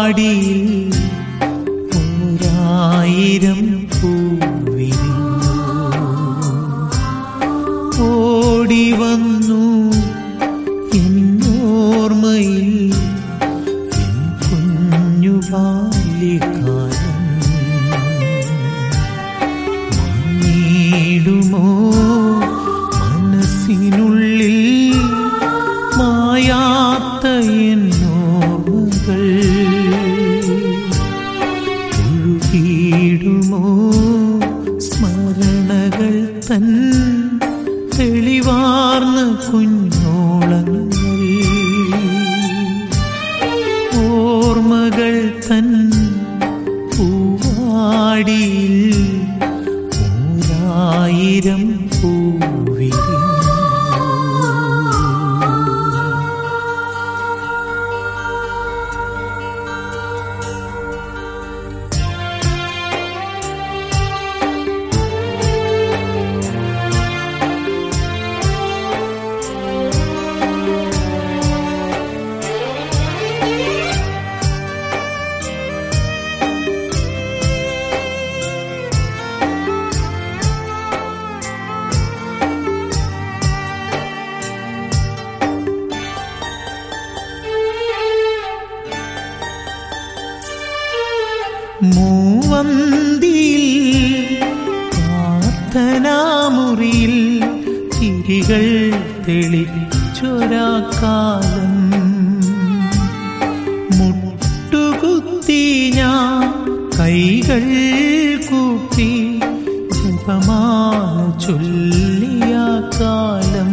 പൂവാടിയിൽ ഒരായിരം പൂവിരിഞ്ഞു ഓടി വന്നു എന്നോർമ്മയിൽ എൻ കുഞ്ഞു ബാല്യകാലം മങ്ങിടുമോ മനസ്സിനുള്ളിൽ മായാത്ത എന്നോർമ്മകൾ ഒഴുകിയിടുമോ സ്മരണകൾ തൻ തെളിവാർന്ന കുഞ്ഞോളങ്ങൾ ഓർമ്മകൾ തൻ പൂവാടിയിൽ ഓരായിരം പൂവിരിഞ്ഞു മൂവന്തിയിൽ പ്രാർത്ഥനാമുറിയിൽ തിരികൾ തെളിച്ചൊരാ കാലം മുട്ടുകുത്തി ഞാൻ കൈകൾ കൂപ്പി ജപമാല ചൊല്ലിയ കാലം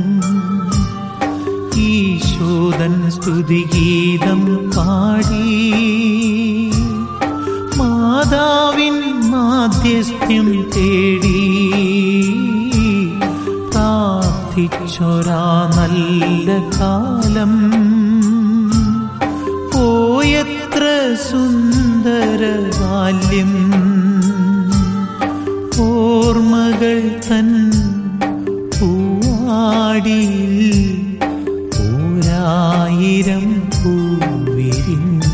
ഈശോദൻ സ്തുതിഗീതം പാടി മാതാവിൻ മാധ്യസ്ഥ്യം തേടി പ്രാർത്ഥിച്ചൊരാ നല്ല കാലം പോയത്ര സുന്ദര ബാല്യം ഓർമ്മകൾ തൻ പൂവാടിയിൽ ഓരായിരം പൂവിരിഞ്ഞു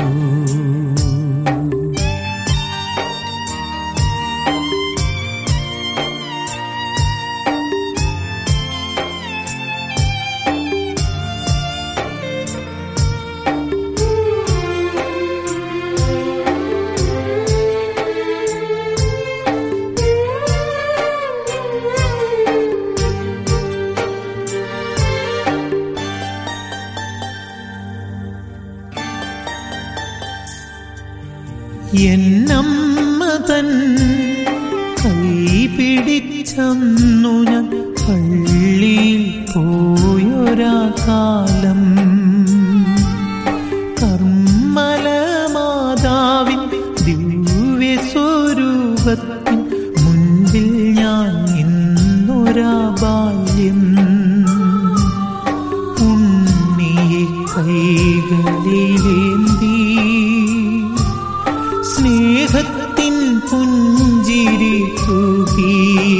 എന്നമ്മ തൻ കൈ പിടിച്ചന്നു ഞാൻ പള്ളിയിൽ പോയൊരാ കാലം കർമ്മല മാതാവിൻ ദിവ്യ സ്വരൂപത്തിൻ മുൻപിൽ ഞാൻ ഇന്നൊരാ ബാല്യം ഉണ്ണിയെ കൈകളിലേന്തി സ്നേഹത്തിൻ പുഞ്ചിരി തൂകി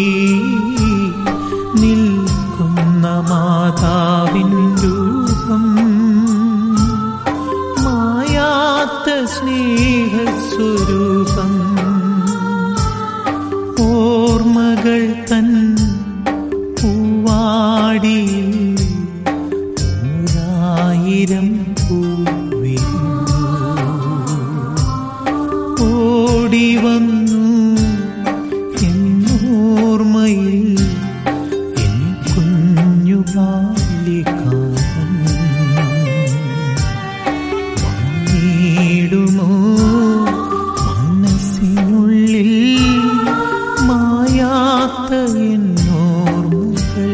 നിൽക്കുന്ന മാതാവിൻ രൂപം മായാത്ത സ്നേഹസ്വരൂപം ഓർമ്മകൾ തൻ പൂവാടിയിൽ ഒരായിരം പൂവിരിഞ്ഞു ഓടി വന്നു എന്നോർമ്മയിൽ എൻ കുഞ്ഞു ബാല്യകാലം വന്നിടുമോ മനസ്സിനുള്ളിൽ മായാത്ത എന്നോർമ്മകൾ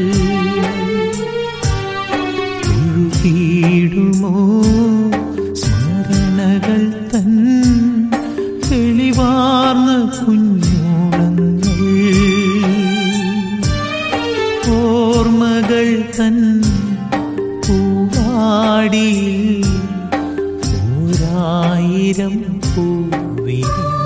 ഒഴുകിയിടുമോ സ്മരണകൾ തൻ തെളിവാർന്ന കുഞ്ഞോളങ്ങൾ ഓർമ്മകൾ തൻ പൂവാടിയിൽ ഓരായിരം പൂവിരിഞ്ഞു